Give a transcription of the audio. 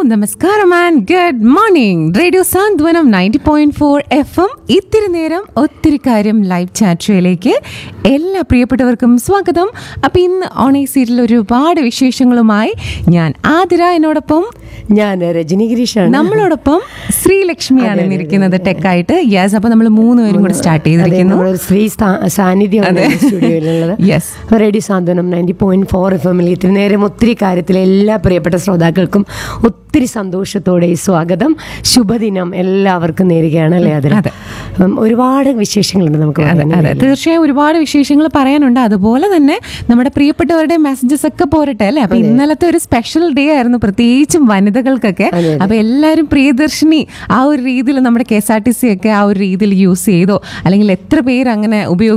നമസ്കാരം and good morning radio Santhwanam ninety point four F M ഇത്തിരി നേരം ഒത്തിരി കാര്യം ലൈവ് ചാറ്റ് ഷോയിലേക്ക് എല്ലാ പ്രിയപ്പെട്ടവർക്കും സ്വാഗതം അപ്പം ഇന്ന് ഓണേ സീരിയൽ ഒരുപാട് വിശേഷങ്ങളുമായി ഞാൻ ആതിര എന്നോടൊപ്പം ഞാൻ രജനി ഗിരീഷാണ് നമ്മളോടൊപ്പം ശ്രീലക്ഷ്മിയാണ് ഇന്നിരിക്കുന്നത് ടെക്കായിട്ട് യെസ് അപ്പം നമ്മൾ മൂന്ന് പേരും കൂടെ സ്റ്റാർട്ട് ചെയ്തിരിക്കുന്നു നമ്മളൊരു സ്ത്രീ സ്ഥാ- സാന്നിധ്യമാണ് ഈ സ്റ്റുഡിയോയിലുള്ളത് yes radio Santhwanam ninety point four F എമ്മിൽ ഇത്തിരി നേരം ഒത്തിരി കാര്യത്തിൽ എല്ലാ പ്രിയപ്പെട്ട ശ്രോതാക്കൾക്കും ഒത്തിരി സന്തോഷത്തോടെ ഈ സ്വാഗതം ശുഭദിനം എല്ലാവർക്കും നേരുകയാണ് അല്ലേ അതിൽ അതെ. ഒരുപാട് വിശേഷങ്ങളുണ്ട് നമുക്ക് അതെ പറയാൻ. അതെ തീർച്ചയായും ഒരുപാട് വിശേഷങ്ങൾ പറയാനുണ്ട് അതുപോലെ തന്നെ നമ്മുടെ പ്രിയപ്പെട്ടവരുടെ മെസ്സേജസ് ഒക്കെ പോരട്ടെ അല്ലെ അപ്പൊ ഇന്നലത്തെ ഒരു സ്പെഷ്യൽ ഡേ ആയിരുന്നു പ്രത്യേകിച്ചും വനിതകൾക്കൊക്കെ അതെ, അതെ. അപ്പൊ എല്ലാവരും പ്രിയദർശിനി ആ ഒരു രീതിയിൽ നമ്മുടെ K S R T C ഒക്കെ ആ ഒരു രീതിയിൽ യൂസ് ചെയ്തോ അല്ലെങ്കിൽ എത്ര പേര് അങ്ങനെ ഉപയോഗ